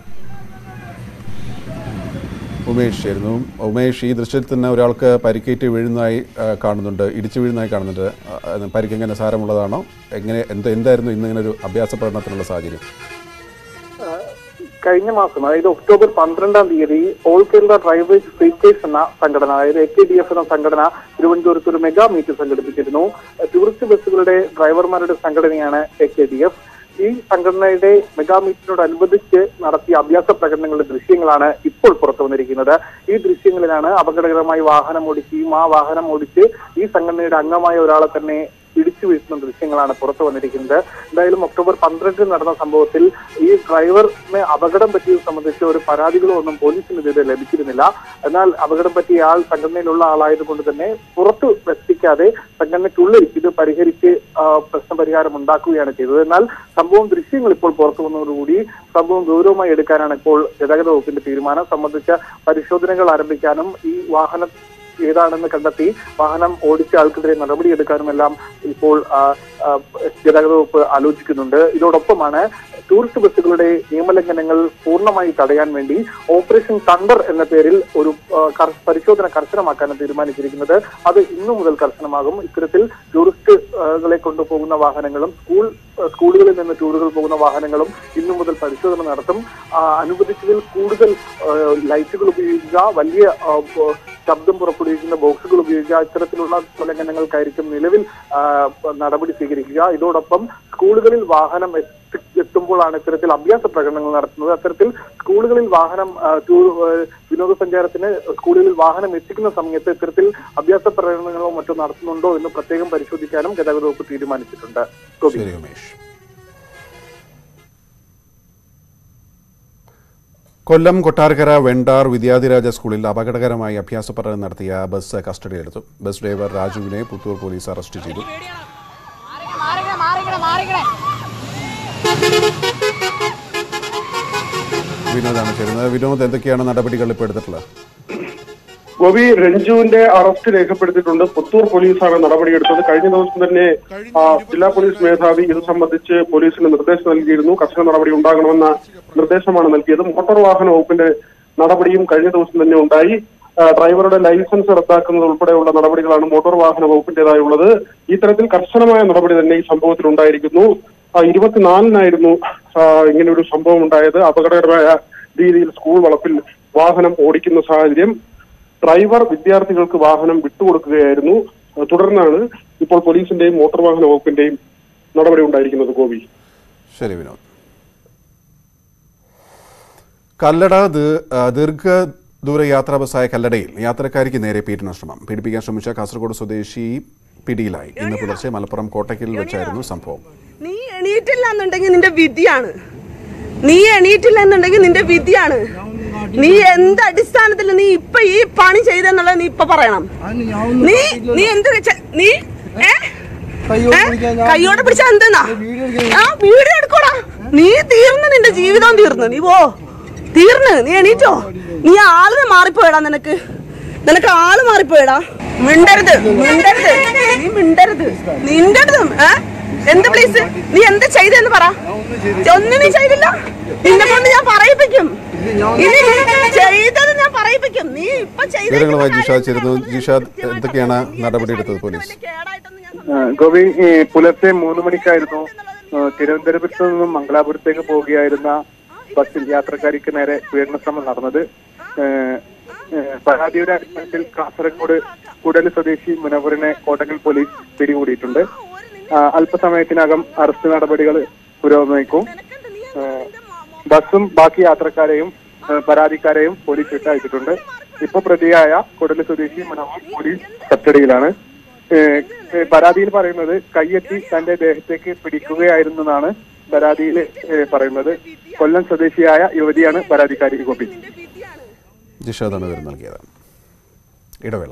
ഉമേഷ് ആയിരുന്നു ഉമേഷ് ഈ ദൃശ്യത്തിൽ തന്നെ ഒരാൾക്ക് പരിക്കേറ്റ് വീഴുന്നതായി ആ, കാണുന്നുണ്ട് ഇടിച്ചു വീഴുന്നതായി കാണുന്നുണ്ട് ആ, അത് പരിക്ക് എങ്ങനെ സാരമുള്ളതാണോ എങ്ങനെ എന്ത് എന്തായിരുന്നു ഇന്ന് ഇങ്ങനെ ഒരു അഭ്യാസ പഠനത്തിനുള്ള സാഹചര്യം കഴിഞ്ഞ മാസം അതായത് ഒക്ടോബർ പന്ത്രണ്ടാം തീയതി ഓൾ കേരള ഡ്രൈവേഴ്സ് ഫ്രീക്കേസ് എന്ന സംഘടന അതായത് എ കെ ഡി എഫ് എന്ന സംഘടന തിരുവനന്തപുരത്ത് ഒരു മെഗാ മീറ്റ് സംഘടിപ്പിച്ചിരുന്നു ടൂറിസ്റ്റ് ബസ്സുകളുടെ ഡ്രൈവർമാരുടെ സംഘടനയാണ് എ കെ ഡി എഫ് ഈ സംഘടനയുടെ മെഗാ മീറ്റിനോടനുബന്ധിച്ച് നടത്തിയ അഭ്യാസ പ്രകടനങ്ങളുടെ ദൃശ്യങ്ങളാണ് ഇപ്പോൾ പുറത്തു വന്നിരിക്കുന്നത് ഈ ദൃശ്യങ്ങളിലാണ് അപകടകരമായി വാഹനം ഓടിക്കുകയും ആ വാഹനം ഓടിച്ച് ഈ സംഘടനയുടെ അംഗമായ ഒരാളെ തന്നെ ഇടിച്ചു വീഴ്ത്തുന്ന ദൃശ്യങ്ങളാണ് പുറത്തു വന്നിരിക്കുന്നത് എന്തായാലും ഒക്ടോബർ പന്ത്രണ്ടിന് നടന്ന സംഭവത്തിൽ ഈ ഡ്രൈവറിന് അപകടം പറ്റിയത് സംബന്ധിച്ച് ഒരു പരാതികളോ ഒന്നും പോലീസിന് ഇതുവരെ ലഭിച്ചിരുന്നില്ല എന്നാൽ അപകടം പറ്റിയ ആൾ സംഘടനയിലുള്ള ആളായതുകൊണ്ട് തന്നെ പുറത്തു എത്തിക്കാതെ സംഘടനയ്ക്കുള്ളിൽ ഇത് പരിഹരിച്ച് ആ, പ്രശ്നപരിഹാരം ഉണ്ടാക്കുകയാണ് ചെയ്തത് എന്നാൽ സംഭവം ദൃശ്യങ്ങൾ ഇപ്പോൾ പുറത്തു വന്നതോടുകൂടി സംഭവം ഗൗരവമായി എടുക്കാനാണ് ഇപ്പോൾ ഗതാഗത വകുപ്പിന്റെ തീരുമാനം സംബന്ധിച്ച പരിശോധനകൾ ആരംഭിക്കാനും ഈ വാഹനം ഏതാണെന്ന് കണ്ടെത്തി വാഹനം ഓടിച്ച ആൾക്കെതിരെ നടപടിയെടുക്കാനുമെല്ലാം ഇപ്പോൾ ആ, ആ, ഗതാഗത വകുപ്പ് ആലോചിക്കുന്നുണ്ട് ഇതോടൊപ്പമാണ് ടൂറിസ്റ്റ് ബസ്സുകളുടെ നിയമലംഘനങ്ങൾ പൂർണ്ണമായി തടയാൻ വേണ്ടി ഓപ്പറേഷൻ തണ്ടർ എന്ന പേരിൽ ഒരു ആ, കർ- പരിശോധന കർശനമാക്കാനും തീരുമാനിച്ചിരിക്കുന്നത് അത് ഇന്നു മുതൽ കർശനമാകും ഇത്തരത്തിൽ ടൂറിസ്റ്റുകളെ കൊണ്ടുപോകുന്ന വാഹനങ്ങളും സ്കൂൾ ആ, സ്കൂളുകളിൽ നിന്ന് ടൂറുകൾ പോകുന്ന വാഹനങ്ങളും ഇന്നു മുതൽ പരിശോധന നടത്തും ആ, അനുവദിച്ചതിൽ കൂടുതൽ ആ, ലൈറ്റുകൾ ഉപയോഗിക്കുക വലിയ ആ, ബ- ശബ്ദം പുറപ്പെടുവിക്കുന്ന ബോക്സുകൾ ഉപയോഗിക്കുക ഇത്തരത്തിലുള്ള ഉല്ലംഘനങ്ങൾക്കായിരിക്കും നിലവിൽ ആ, നടപടി സ്വീകരിക്കുക ഇതോടൊപ്പം സ്കൂളുകളിൽ വാഹനം എത്തി- എത്തുമ്പോഴാണ് ഇത്തരത്തിൽ അഭ്യാസ പ്രകടനങ്ങൾ നടത്തുന്നത് അത്തരത്തിൽ സ്കൂളുകളിൽ വാഹനം ആ, ടൂർ ആ, വിനോദസഞ്ചാരത്തിന് സ്കൂളുകളിൽ വാഹനം എത്തിക്കുന്ന സമയത്ത് ഇത്തരത്തിൽ അഭ്യാസ പ്രകടനങ്ങളോ മറ്റോ നടത്തുന്നുണ്ടോ എന്ന് പ്രത്യേകം പരിശോധിക്കാനും ഗതാഗത വകുപ്പ് തീരുമാനിച്ചിട്ടുണ്ട് ഗോപി. ശരി ഉമേഷ് കൊല്ലം കൊട്ടാരക്കര വെണ്ടാർ വിദ്യാധിരാജ സ്കൂളിൽ അപകടകരമായി അഭ്യാസ പഠനം നടത്തിയ ബസ് കസ്റ്റഡിയിലെടുത്തു ബസ് ഡ്രൈവർ രാജുവിനെ പുത്തൂർ പോലീസ് അറസ്റ്റ് ചെയ്തു വിനോദാണ് ചേരുന്നത് വിനോദ് എന്തൊക്കെയാണ് നടപടികൾ ഇപ്പോൾ എടുത്തിട്ടുള്ളത് ഗോപി രഞ്ജുവിന്റെ അറസ്റ്റ് രേഖപ്പെടുത്തിയിട്ടുണ്ട് പുത്തൂർ പോലീസാണ് നടപടിയെടുത്തത് കഴിഞ്ഞ ദിവസം തന്നെ ആ, ജില്ലാ പോലീസ് മേധാവി ഇത് സംബന്ധിച്ച് പോലീസിന് നിർദ്ദേശം നൽകിയിരുന്നു കർശന നടപടി ഉണ്ടാകണമെന്ന നിർദ്ദേശമാണ് നൽകിയത് മോട്ടോർ വാഹന വകുപ്പിന്റെ നടപടിയും കഴിഞ്ഞ ദിവസം തന്നെ ഉണ്ടായി ആ, ഡ്രൈവറുടെ ലൈസൻസ് റദ്ദാക്കുന്നത് ഉൾപ്പെടെയുള്ള നടപടികളാണ് മോട്ടോർ വാഹന വകുപ്പിന്റേതായുള്ളത് ഇത്തരത്തിൽ കർശനമായ നടപടി തന്നെ ഈ സംഭവത്തിൽ ഉണ്ടായിരിക്കുന്നു ആ, ഇരുപത്തിനാലിനായിരുന്നു ആ, ഇങ്ങനെ ഒരു സംഭവം ഉണ്ടായത് അപകടകരമായ രീതിയിൽ സ്കൂൾ വളപ്പിൽ വാഹനം ഓടിക്കുന്ന സാഹചര്യം ഡ്രൈവർ വിദ്യാർത്ഥികൾക്ക് വാഹനം വിട്ടുകൊടുക്കുകയായിരുന്നു അഹ് തുടർന്നാണ് ഇപ്പോൾ പോലീസിന്റെയും മോട്ടോർ വാഹന വകുപ്പിന്റെയും നടപടി ഉണ്ടായിരിക്കുന്നത് ഗോപി ശരി വിനോദ് കല്ലട ദീ- ആ, ദീർഘദൂര യാത്രാ ബസ്സായ കല്ലടയിൽ യാത്രക്കാരിക്ക് നേരെ പീഡന ശ്രമം പീഡിപ്പിക്കാൻ ശ്രമിച്ച കാസർഗോഡ് സ്വദേശി പിടിയിലായി ഇന്ന് പുലർച്ചെ മലപ്പുറം കോട്ടയ്ക്കലിൽ വെച്ചായിരുന്നു സംഭവം നീ എണീറ്റില്ല എന്നുണ്ടെങ്കിൽ നിന്റെ വിധിയാണ് നീ എണീറ്റില്ല എന്നുണ്ടെങ്കിൽ നിന്റെ വിധിയാണ് നീ എന്ത് അടിസ്ഥാനത്തിൽ നീ ഇപ്പൊ ഈ പണി ചെയ്തെന്നുള്ളത് നീ ഇപ്പൊ പറയണം നീ നീ എന്ത് വെച്ച- നീ ഏ? ഏ? കയ്യോടെ പിടിച്ച എന്തെന്നാ ആ വീഡിയോ എടുക്കോടാ നീ തീർന്നു നിന്റെ ജീവിതം തീർന്നു നീ പോ തീർന്ന് നീ എണീറ്റോ നീ ആളിനെ മാറിപ്പോയടാ നിനക്ക് നിനക്ക് ആള് മാറിപ്പോയടാ മിണ്ടരുത് മിണ്ടരുത് നീ മിണ്ടരുത് നിന്റെ അടുത്തും ഏ എന്ത് പ്ലീസ് നീ എന്ത് ചെയ്തെന്ന് പറ ഒന്നും നീ ചെയ്തില്ല നിന്നെ കൊണ്ട് ഞാൻ പറയിപ്പിക്കും ഇനി ചെയ്തത് ഞാൻ പറയിപ്പിക്കും നീ ഇപ്പൊ വിവരങ്ങളുമായി ചെയ്ത ജിഷാദ് ചേരുന്നു ജിഷാദ് എന്തൊക്കെയാണ് നടപടിയെടുത്തത് പോലീസ് ആ, ഗോപി ഈ പുലർച്ചെ മൂന്ന് മണിക്കായിരുന്നു ആ, തിരുവനന്തപുരത്ത് നിന്നും മംഗലാപുരത്തേക്ക് പോവുകയായിരുന്ന ബസ്സിൽ യാത്രക്കാരിക്ക് നേരെ പീഡന ശ്രമം നടന്നത് ഏ, ഏ, പരാതിയുടെ അടിസ്ഥാനത്തിൽ കാസർഗോഡ് കുടൽ സ്വദേശി മുനവറിനെ കോട്ടക്കൽ പോലീസ് പിടികൂടിയിട്ടുണ്ട് ആ, അല്പസമയത്തിനകം അറസ്റ്റ് നടപടികൾ പുരോഗമിക്കും ഏ, ബസ്സും ബാക്കി യാത്രക്കാരെയും ഏ, പരാതിക്കാരെയും പോലീസ് വിട്ടയച്ചിട്ടുണ്ട് ഇപ്പൊ പ്രതിയായ കുടൽ സ്വദേശി മുനവർ പോലീസ് കസ്റ്റഡിയിലാണ് ഏഹ് ഏഹ് പരാതിയിൽ പറയുന്നത് കയ്യെത്തി തന്റെ ദേഹത്തേക്ക് പിടിക്കുകയായിരുന്നെന്നാണ് പരാതിയിൽ ഏഹ് പറയുന്നത് കൊല്ലം സ്വദേശിയായ യുവതിയാണ് പരാതിക്കാരി ഗോപി ജിഷാദാണ് വിവരം നൽകിയത് ഇടവേള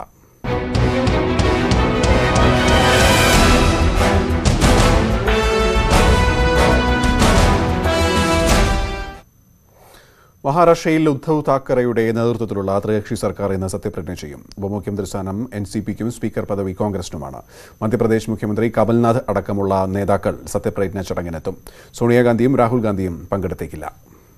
മഹാരാഷ്ട്രയിൽ ഉദ്ധവ് താക്കറെയുടെ നേതൃത്വത്തിലുള്ള ത്രികക്ഷി സർക്കാർ ഇന്ന് സത്യപ്രതിജ്ഞ ചെയ്യും ഉപമുഖ്യമന്ത്രി സ്ഥാനം എൻ സി പിക്കും സ്പീക്കർ പദവി കോൺഗ്രസിനുമാണ് മധ്യപ്രദേശ് മുഖ്യമന്ത്രി കമൽനാഥ് അടക്കമുള്ള നേതാക്കൾ സത്യപ്രതിജ്ഞ ചടങ്ങിനെത്തും സോണിയാഗാന്ധിയും രാഹുൽ ഗാന്ധിയും പങ്കെടുത്തേക്കില്ല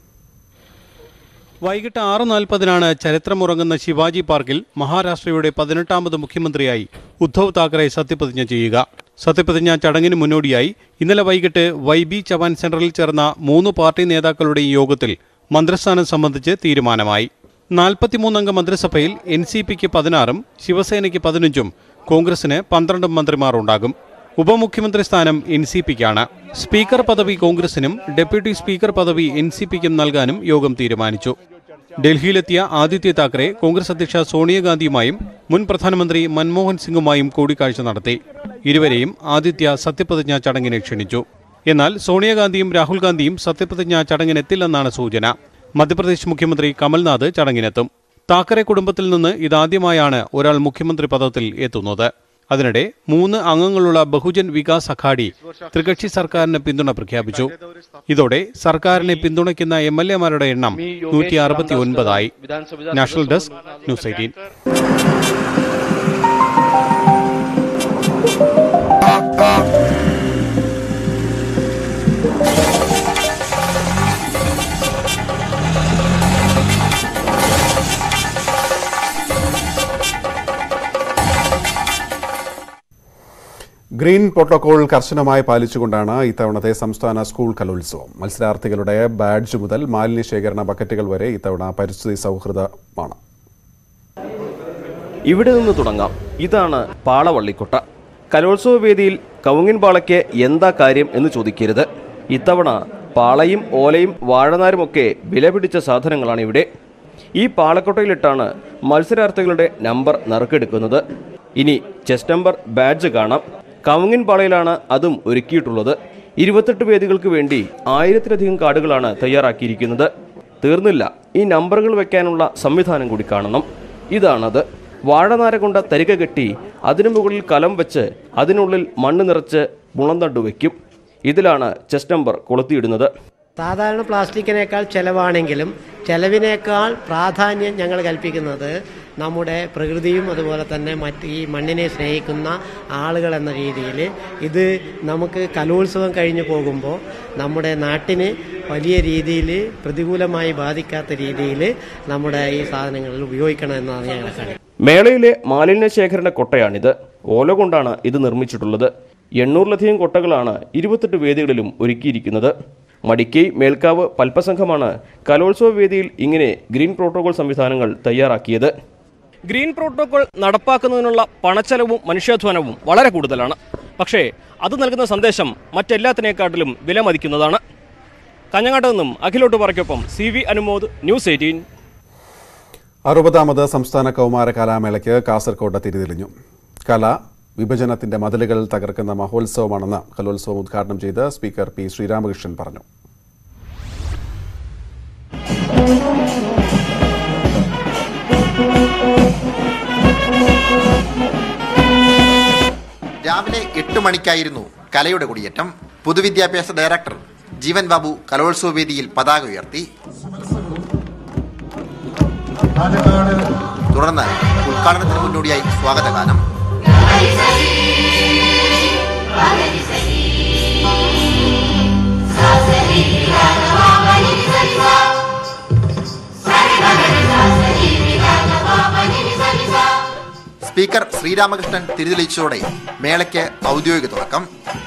വൈകിട്ട് ആറ് നാൽപ്പതിനാണ് ചരിത്രമുറങ്ങുന്ന ശിവാജി പാർക്കിൽ മഹാരാഷ്ട്രയുടെ പതിനെട്ടാമത് മുഖ്യമന്ത്രിയായി ഉദ്ധവ് താക്കറെ സത്യപ്രതിജ്ഞ ചെയ്യുക സത്യപ്രതിജ്ഞ ചടങ്ങിന് മുന്നോടിയായി ഇന്നലെ വൈകിട്ട് വൈ ബി ചവാൻ സെന്ററിൽ ചേർന്ന മൂന്ന് പാർട്ടി നേതാക്കളുടെയും യോഗത്തിൽ മന്ത്രിസ്ഥാനം സംബന്ധിച്ച് തീരുമാനമായി നാൽപ്പത്തിമൂന്നംഗ മന്ത്രിസഭയിൽ എൻ സി പിക്ക് പതിനാറും ശിവസേനയ്ക്ക് പതിനഞ്ചും കോൺഗ്രസിന് പന്ത്രണ്ടും മന്ത്രിമാർ ഉണ്ടാകും ഉപമുഖ്യമന്ത്രി സ്ഥാനം എൻ സി പിക്കാണ് സ്പീക്കർ പദവി കോൺഗ്രസിനും ഡെപ്യൂട്ടി സ്പീക്കർ പദവി എൻ സി പിക്കും നൽകാനും യോഗം തീരുമാനിച്ചു ഡൽഹിയിലെത്തിയ ആദിത്യ താക്കറെ കോൺഗ്രസ് അധ്യക്ഷ സോണിയാഗാന്ധിയുമായും മുൻ പ്രധാനമന്ത്രി മൻമോഹൻ സിംഗുമായും കൂടിക്കാഴ്ച നടത്തി ഇരുവരെയും ആദിത്യ സത്യപ്രതിജ്ഞ ചടങ്ങിന് ക്ഷണിച്ചു എന്നാൽ സോണിയാഗാന്ധിയും രാഹുൽ ഗാന്ധിയും സത്യപ്രതിജ്ഞ ചടങ്ങിനെത്തില്ലെന്നാണ് സൂചന മധ്യപ്രദേശ് മുഖ്യമന്ത്രി കമൽനാഥ് ചടങ്ങിനെത്തും താക്കറെ കുടുംബത്തിൽ നിന്ന് ഇതാദ്യമായാണ് ഒരാൾ മുഖ്യമന്ത്രി പദത്തിൽ എത്തുന്നത് അതിനിടെ മൂന്ന് അംഗങ്ങളുള്ള ബഹുജൻ വികാസ് അഘാഡി ത്രികക്ഷി സർക്കാരിന് പിന്തുണ പ്രഖ്യാപിച്ചു ഇതോടെ സർക്കാരിനെ പിന്തുണയ്ക്കുന്ന എം എൽ എമാരുടെ എണ്ണം നൂറ്റി അറുപത്തി ഒൻപതായി national desk news eighteen green protocol കർശനമായി പാലിച്ചുകൊണ്ടാണ് ഇത്തവണത്തെ സംസ്ഥാന സ്കൂൾ കലോത്സവം മത്സരാർത്ഥികളുടെ ബാഡ്ജ് മുതൽ മാലിന്യ ശേഖരണ ബക്കറ്റുകൾ വരെ ഇത്തവണ പരിസ്ഥിതി സൗഹൃദമാണ് ഇവിടെ നിന്ന് തുടങ്ങാം ഇതാണ് പാളവള്ളിക്കൊട്ട കലോത്സവ വേദിയിൽ കവുങ്ങിൻ പാളയ്ക്ക് എന്താ കാര്യം എന്ന് ചോദിക്കരുത് ഇത്തവണ പാളയും ഓലയും വാഴനാരുമൊക്കെ വിലപിടിച്ച സാധനങ്ങളാണ് ഇവിടെ ഈ പാളക്കൊട്ടയിലിട്ടാണ് മത്സരാർത്ഥികളുടെ നമ്പർ നറുക്കെടുക്കുന്നത് ഇനി ചെസ്റ്റ് നമ്പർ ബാഡ്ജ് കാണാം കവുങ്ങിൻ പാളയിലാണ് അതും ഒരുക്കിയിട്ടുള്ളത് ഇരുപത്തെട്ട് വേദികൾക്ക് വേണ്ടി ആയിരത്തിലധികം കാർഡുകളാണ് തയ്യാറാക്കിയിരിക്കുന്നത് തീർന്നില്ല ഈ നമ്പറുകൾ വെക്കാനുള്ള സംവിധാനം കൂടി കാണണം ഇതാണത് വാഴനാര കൊണ്ട് തരിക കെട്ടി അതിനു മുകളിൽ കലം വെച്ച് അതിനുള്ളിൽ മണ്ണ് നിറച്ച് മുളന്തണ്ടു വയ്ക്കും ഇതിലാണ് ചെസ്റ്റ് നമ്പർ കൊളുത്തിയിടുന്നത് സാധാരണ പ്ലാസ്റ്റിക്കിനേക്കാൾ ചിലവാണെങ്കിലും ചിലവിനേക്കാൾ പ്രാധാന്യം ഞങ്ങൾ കൽപ്പിക്കുന്നത് നമ്മുടെ പ്രകൃതിയും അതുപോലെ തന്നെ മറ്റ് ഈ മണ്ണിനെ സ്നേഹിക്കുന്ന ആളുകൾ എന്ന രീതിയിൽ ഇത് നമുക്ക് കലോത്സവം കഴിഞ്ഞു പോകുമ്പോൾ നമ്മുടെ നാട്ടിന് വലിയ രീതിയിൽ പ്രതികൂലമായി ബാധിക്കാത്ത രീതിയിൽ നമ്മുടെ ഈ സാധനങ്ങളിൽ ഉപയോഗിക്കണമെന്നാണ് ഞങ്ങൾ കാണിക്കുന്നത് മേളയിലെ മാലിന്യ ശേഖരണ കൊട്ടയാണിത് ഓല കൊണ്ടാണ് ഇത് നിർമ്മിച്ചിട്ടുള്ളത് എണ്ണൂറിലധികം കൊട്ടകളാണ് ഇരുപത്തെട്ട് വേദികളിലും ഒരുക്കിയിരിക്കുന്നത് മടിക്കൈ മേൽക്കാവ് പൽപ്പസംഘമാണ് കലോത്സവ വേദിയിൽ ഇങ്ങനെ ഗ്രീൻ പ്രോട്ടോകോൾ സംവിധാനങ്ങൾ തയ്യാറാക്കിയത് ഗ്രീൻ പ്രോട്ടോകോൾ നടപ്പാക്കുന്നതിനുള്ള പണച്ചെലവും മനുഷ്യാധ്വാനവും വളരെ കൂടുതലാണ് പക്ഷേ അത് നൽകുന്ന സന്ദേശം മറ്റെല്ലാത്തിനേക്കാട്ടിലും വിലമതിക്കുന്നതാണ് കഞ്ഞങ്ങാട്ട് നിന്നും അഖിലോട്ട് പറയ്ക്കൊപ്പം C V Anumod news eighteen അറുപതാമത് സംസ്ഥാന കൗമാര കലാമേളയ്ക്ക് കാസർകോട്ട് തിരിതെളിഞ്ഞു കല വിഭജനത്തിന്റെ മതിലുകൾ തകർക്കുന്ന മഹോത്സവമാണെന്ന് കലോത്സവം ഉദ്ഘാടനം ചെയ്ത് സ്പീക്കർ പി ശ്രീരാമകൃഷ്ണൻ പറഞ്ഞു രാവിലെ എട്ട് മണിക്കായിരുന്നു കലയുടെ കൊടിയേറ്റം പൊതുവിദ്യാഭ്യാസ ഡയറക്ടർ ജീവൻ ബാബു കലോത്സവ വേദിയിൽ പതാക ഉയർത്തി തുടർന്ന് ഉദ്ഘാടനത്തിന് മുന്നോടിയായി സ്വാഗതഗാനം സ്പീക്കർ ശ്രീരാമകൃഷ്ണൻ തിരിതെളിച്ചതോടെ മേളയ്ക്ക് ഔദ്യോഗിക തുടക്കം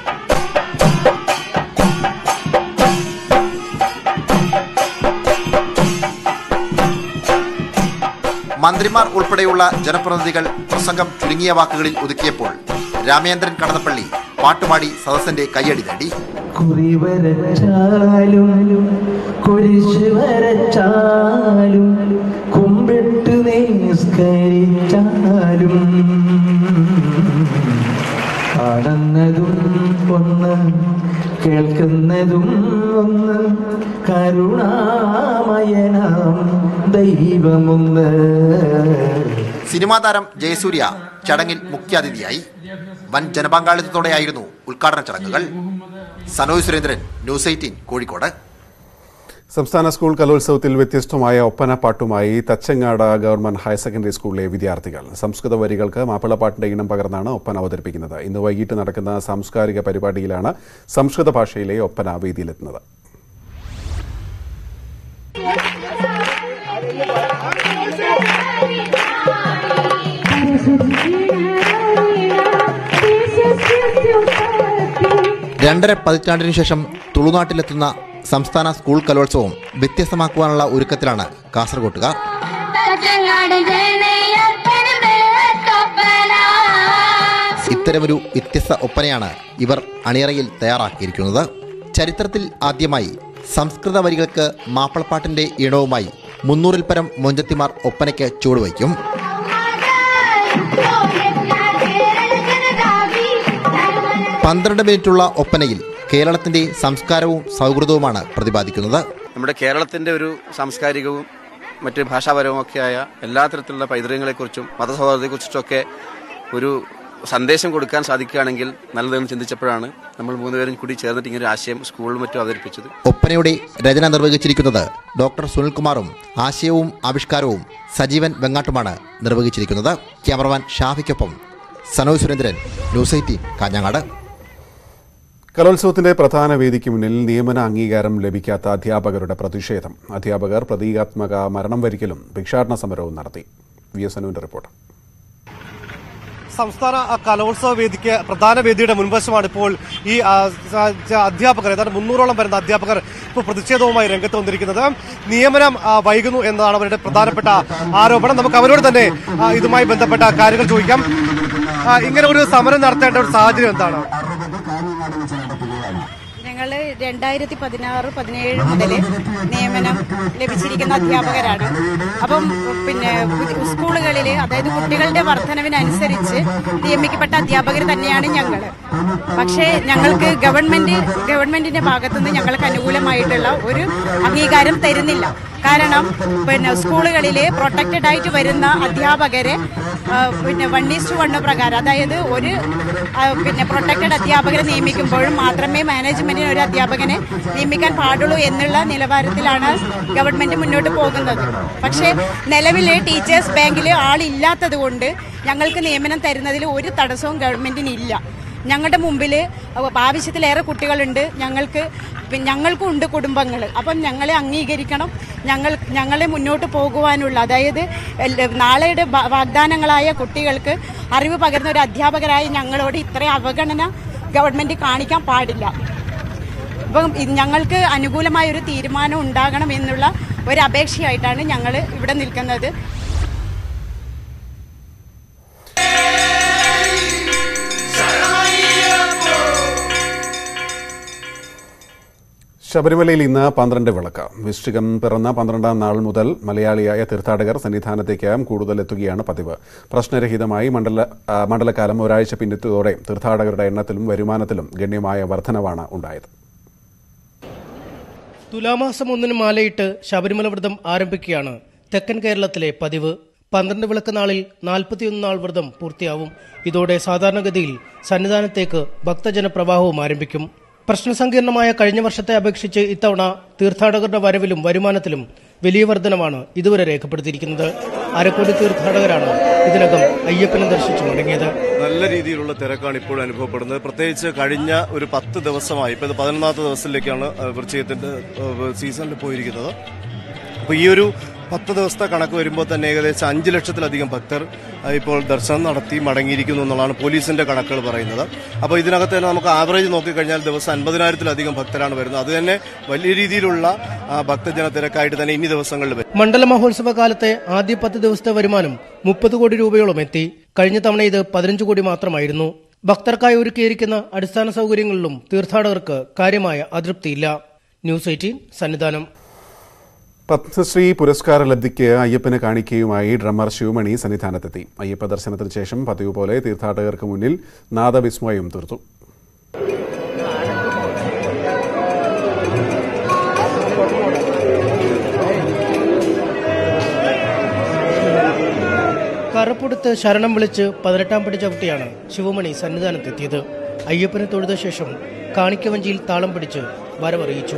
മന്ത്രിമാർ ഉൾപ്പെടെയുള്ള ജനപ്രതിനിധികൾ പ്രസംഗം ചുരുങ്ങിയ വാക്കുകളിൽ ഒതുക്കിയപ്പോൾ രാമേന്ദ്രൻ കടന്നപ്പള്ളി പാട്ടുപാടി സദസ്സിന്റെ കയ്യടി നേടി കുറി വരച്ചാലും കുരിശ് വരച്ചാലും കുമ്പിട്ട് നിസ്കരിച്ചാലും കാണുന്നതും ഒന്ന് കേൾക്കുന്നതും ഒന്ന് കരുണാമയനാം ദൈവമൊന്ന് സിനിമാ താരം ജയസൂര്യ ചടങ്ങിൽ മുഖ്യാതിഥിയായി വൻ ജനപങ്കാളിത്തത്തോടെയായിരുന്നു ഉദ്ഘാടന ചടങ്ങുകൾ സനോജ് സുരേന്ദ്രൻ ന്യൂസ് എയ്റ്റീൻ കോഴിക്കോട് സംസ്ഥാന സ്കൂൾ കലോത്സവത്തിൽ വ്യത്യസ്തമായ ഒപ്പന പാട്ടുമായി തച്ചങ്ങാട് ഗവൺമെന്റ് ഹയർ സെക്കൻഡറി സ്കൂളിലെ വിദ്യാർത്ഥികൾ സംസ്കൃത വരികൾക്ക് മാപ്പിളപ്പാട്ടിന്റെ ഇനം പകർന്നാണ് ഒപ്പന അവതരിപ്പിക്കുന്നത് ഇന്ന് വൈകിട്ട് നടക്കുന്ന സാംസ്കാരിക പരിപാടിയിലാണ് സംസ്കൃത ഭാഷയിലെ ഒപ്പന വേദിയിലെത്തുന്നത് രണ്ടര പതിറ്റാണ്ടിനു ശേഷം തുളുനാട്ടിലെത്തുന്ന സംസ്ഥാന സ്കൂൾ കലോത്സവം വ്യത്യസ്തമാക്കുവാനുള്ള ഒരുക്കത്തിലാണ് കാസർഗോട്ടുകാർ ഇത്തരമൊരു വ്യത്യസ്ത ഒപ്പനയാണ് ഇവർ അണിയറയിൽ തയ്യാറാക്കിയിരിക്കുന്നത് ചരിത്രത്തിൽ ആദ്യമായി സംസ്കൃത വരികൾക്ക് മാപ്പിളപ്പാട്ടിന്റെ ഈണവുമായി മുന്നൂറിൽ പരം മൊഞ്ചത്തിമാർ ഒപ്പനയ്ക്ക് ചുവടുവയ്ക്കും പന്ത്രണ്ട് മിനിറ്റുള്ള ഒപ്പനയിൽ കേരളത്തിന്റെ സംസ്കാരവും സൗഹൃദവുമാണ് പ്രതിപാദിക്കുന്നത് നമ്മുടെ കേരളത്തിൻ്റെ ഒരു സാംസ്കാരികവും മറ്റ് ഭാഷാപരവുമൊക്കെയായ എല്ലാ തരത്തിലുള്ള പൈതൃകങ്ങളെക്കുറിച്ചും മതസൗഹാർദ്ദത്തെക്കുറിച്ചിട്ടൊക്കെ ഒരു സന്ദേശം കൊടുക്കാൻ സാധിക്കുകയാണെങ്കിൽ നല്ലതെന്ന് ചിന്തിച്ചപ്പോഴാണ് നമ്മൾ മൂന്നുപേരും കൂടി ചേർന്നിട്ട് ഇങ്ങനെ ഒരു ആശയം സ്കൂളിലും മറ്റും അവതരിപ്പിച്ചത് ഒപ്പനയുടെ രചന നിർവഹിച്ചിരിക്കുന്നത് ഡോക്ടർ സുനിൽകുമാറും ആശയവും ആവിഷ്കാരവും സജീവൻ വെങ്ങാട്ടുമാണ് നിർവഹിച്ചിരിക്കുന്നത് ക്യാമറമാൻ ഷാഫിക്കൊപ്പം സനോജ് സുരേന്ദ്രൻ ന്യൂസ് എയ്റ്റീൻ കാഞ്ഞങ്ങാട് കലോത്സവത്തിന്റെ പ്രധാന വേദിക്ക് മുന്നിൽ നിയമന അംഗീകാരം ലഭിക്കാത്ത അധ്യാപകരുടെ പ്രതിഷേധം അധ്യാപകർ പ്രതീകാത്മക മരണം വരിക്കലും ഭിക്ഷാടന സമരവും നടത്തി വി എസ് അനുവിന്റെ റിപ്പോർട്ട് സംസ്ഥാന ആ, കലോത്സവ വേദിക്ക് പ്രധാന വേദിയുടെ മുൻവശമാണ് ഇപ്പോൾ ഈ ആ, സ- ച- അധ്യാപകർ ഏതാണ്ട് മുന്നൂറോളം വരുന്ന അധ്യാപകർ ഇപ്പോൾ പ്രതിഷേധവുമായി രംഗത്ത് വന്നിരിക്കുന്നത് നിയമനം ആ, വൈകുന്നു എന്നതാണ് അവരുടെ പ്രധാനപ്പെട്ട ആരോപണം നമുക്ക് അവരോട് തന്നെ ആ, ഇതുമായി ബന്ധപ്പെട്ട കാര്യങ്ങൾ ചോദിക്കാം ആ, ഇങ്ങനെ ഒരു സമരം നടത്തേണ്ട ഒരു സാഹചര്യം എന്താണ് ഞങ്ങൾ രണ്ടായിരത്തി പതിനാറ് പതിനേഴ് മുതൽ നിയമനം ലഭിച്ചിരിക്കുന്ന അധ്യാപകരാണ് അപ്പം പിന്നെ പു- സ്കൂളുകളിൽ അതായത് കുട്ടികളുടെ വർധനവിനനുസരിച്ച് നിയമിക്കപ്പെട്ട അധ്യാപകർ തന്നെയാണ് ഞങ്ങൾ പക്ഷേ ഞങ്ങൾക്ക് ഗവൺമെന്റ് ഗവൺമെന്റിന്റെ ഭാഗത്തുനിന്ന് ഞങ്ങൾക്ക് അനുകൂലമായിട്ടുള്ള ഒരു അംഗീകാരം തരുന്നില്ല കാരണം പിന്നെ സ്കൂളുകളിൽ പ്രൊട്ടക്റ്റഡ് ആയിട്ട് വരുന്ന അധ്യാപകരെ ആ, പിന്നെ വൺ ഈസ്റ്റ് വണ്ണ് പ്രകാരം അതായത് ഒരു ആ, പിന്നെ പ്രൊട്ടക്റ്റഡ് അധ്യാപകരെ നിയമിക്കുമ്പോഴും മാത്രമേ മാനേജ്മെന്റിന് ഒരു അധ്യാപകനെ നിയമിക്കാൻ പാടുള്ളൂ എന്നുള്ള നിലവാരത്തിലാണ് ഗവൺമെന്റ് മുന്നോട്ട് പോകുന്നത് പക്ഷേ നിലവിലെ ടീച്ചേഴ്സ് ബാങ്കിൽ ആളില്ലാത്തത് കൊണ്ട് ഞങ്ങൾക്ക് നിയമനം തരുന്നതിൽ ഒരു തടസ്സവും ഗവൺമെന്റിന് ഇല്ല ഞങ്ങളുടെ മുമ്പിൽ ആവശ്യത്തിലേറെ കുട്ടികളുണ്ട് ഞങ്ങൾക്ക് പി- ഞങ്ങൾക്കും ഉണ്ട് കുടുംബങ്ങൾ അപ്പം ഞങ്ങളെ അംഗീകരിക്കണം ഞങ്ങൾ ഞങ്ങളെ മുന്നോട്ട് പോകുവാനുള്ള അതായത് എല്ല- നാളെയുടെ ഭ- വാഗ്ദാനങ്ങളായ കുട്ടികൾക്ക് അറിവ് പകരുന്ന ഒരു അധ്യാപകരായ ഞങ്ങളോട് ഇത്രയും അവഗണന ഗവൺമെന്റ് കാണിക്കാൻ പാടില്ല അപ്പം ഇത് ഞങ്ങൾക്ക് അനുകൂലമായ ഒരു തീരുമാനം ഉണ്ടാകണം എന്നുള്ള ഒരു അപേക്ഷയായിട്ടാണ് ഞങ്ങൾ ഇവിടെ നിൽക്കുന്നത് ശബരിമലയിൽ ഇന്ന് പന്ത്രണ്ട് വിളക്ക് വൃശ്ചികം പിറന്ന പന്ത്രണ്ടാം നാൾ മുതൽ മലയാളിയായ തീർത്ഥാടകർ സന്നിധാനത്തേക്ക് കൂടുതൽ എത്തുകയാണ് പതിവ് പ്രശ്നരഹിതമായി മണ്ഡല ആ, മണ്ഡലകാലം ഒരാഴ്ച പിന്നിട്ടതോടെ തീർത്ഥാടകരുടെ എണ്ണത്തിലും വരുമാനത്തിലും ഗണ്യമായ വർധനവാണ് ഉണ്ടായത് തുലാമാസം ഒന്നിന് മാലയിട്ട് ശബരിമല വ്രതം ആരംഭിക്കുകയാണ് തെക്കൻ കേരളത്തിലെ പതിവ് പന്ത്രണ്ട് വിളക്ക് നാളിൽ നാൽപ്പത്തിയൊന്ന് നാൾ വ്രതം പൂർത്തിയാവും ഇതോടെ സാധാരണഗതിയിൽ സന്നിധാനത്തേക്ക് ഭക്തജന പ്രവാഹവും ആരംഭിക്കും പ്രശ്നസങ്കീർണമായ കഴിഞ്ഞ വർഷത്തെ അപേക്ഷിച്ച് ഇത്തവണ തീർത്ഥാടകരുടെ വരവിലും വരുമാനത്തിലും വലിയ വർധനമാണ് ഇതുവരെ രേഖപ്പെടുത്തിയിരിക്കുന്നത് അരക്കോടി തീർത്ഥാടകരാണ് ഇതിനകം അയ്യപ്പനെ ദർശിച്ചു മടങ്ങിയത് നല്ല രീതിയിലുള്ള തിരക്കാണ് ഇപ്പോൾ അനുഭവപ്പെടുന്നത് പ്രത്യേകിച്ച് കഴിഞ്ഞ ഒരു പത്ത് ദിവസമായി ഇപ്പൊ ഇത് പതിനൊന്നാമത്തെ ദിവസത്തിലേക്കാണ് അഹ്, വൃശ്ചികത്തിന്റെ അഹ്, സീസണിൽ പോയിരിക്കുന്നത് അപ്പോൾ ഈ ഒരു പത്ത് ദിവസത്തെ കണക്ക് വരുമ്പോൾ തന്നെ ഏകദേശം അഞ്ച് ലക്ഷത്തിലധികം ഭക്തർ അഹ്, ഇപ്പോൾ ദർശനം നടത്തി മടങ്ങിയിരിക്കുന്നു എന്നുള്ളതാണ് പോലീസിന്റെ കണക്കുകൾ പറയുന്നത് അപ്പോൾ ഇതിനകത്ത് തന്നെ നമുക്ക് ആവറേജ് നോക്കിക്കഴിഞ്ഞാൽ ദിവസം അൻപതിനായിരത്തിലധികം ഭക്തരാണ് വരുന്നത് അത് തന്നെ വലിയ രീതിയിലുള്ള ആ, ഭക്തജന തിരക്കായിട്ട് തന്നെ ഇനി ദിവസങ്ങളിൽ വരും മണ്ഡല മഹോത്സവ കാലത്തെ ആദ്യ പത്ത് ദിവസത്തെ വരുമാനം മുപ്പത് കോടി രൂപയോളം എത്തി കഴിഞ്ഞ തവണ ഇത് പതിനഞ്ച് കോടി മാത്രമായിരുന്നു ഭക്തർക്കായി ഒരുക്കിയിരിക്കുന്ന അടിസ്ഥാന സൗകര്യങ്ങളിലും തീർത്ഥാടകർക്ക് കാര്യമായ അതൃപ്തിയില്ല ന്യൂസ് എയ്റ്റീൻ സന്നിധാനം പത്മശ്രീ പുരസ്കാര ലബ്ധിക്ക് അയ്യപ്പന് കാണിക്കയുമായി ഡ്രമ്മർ ശിവമണി സന്നിധാനത്തെത്തി അയ്യപ്പ ദർശനത്തിന് ശേഷം പതിവ് പോലെ തീർത്ഥാടകർക്ക് മുന്നിൽ നാദവിസ്മയം തീർത്തു കറുപ്പെടുത്ത് ശരണം വിളിച്ച് പതിനെട്ടാം പടി ചവിട്ടിയാണ് ശിവമണി സന്നിധാനത്തെത്തിയത് അയ്യപ്പനെ തൊഴുത ശേഷം കാണിക്കവഞ്ചിയിൽ താളം പിടിച്ച് വരവറിയിച്ചു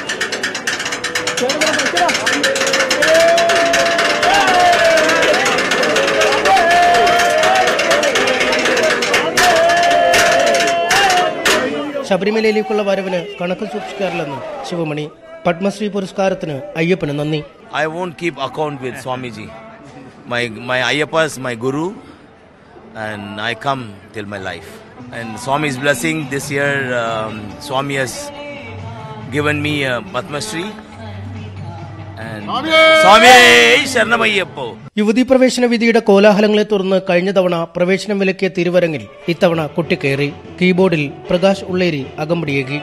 ശബരിമലയിലേക്കുള്ള വരവിന് കണക്ക് സൂക്ഷിക്കാറില്ലെന്ന് ശിവമണി പത്മശ്രീ പുരസ്കാരത്തിന് അയ്യപ്പന് നന്ദി I won't keep account with Swamiji. My my Ayyappa is my guru, and I come till my life. And Swami's blessing this year, um, Swami has given me a Padma Shri. And Swami Sharnamayappo. യുവതീ പ്രവേശന വിധിയുടെ കോലാഹലങ്ങളെ തുടർന്ന് കഴിഞ്ഞ തവണ പ്രവേശനം വിലക്കിയ തിരുവരങ്ങിൽ ഇത്തവണ കൊട്ടിക്കയറി കീബോർഡിൽ പ്രകാശ് ഉള്ളേരി അകമ്പടിയേകി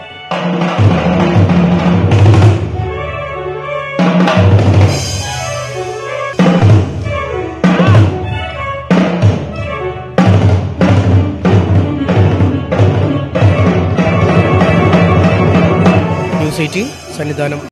ന്യൂസ് എയ്റ്റീൻ സന്നിധാനം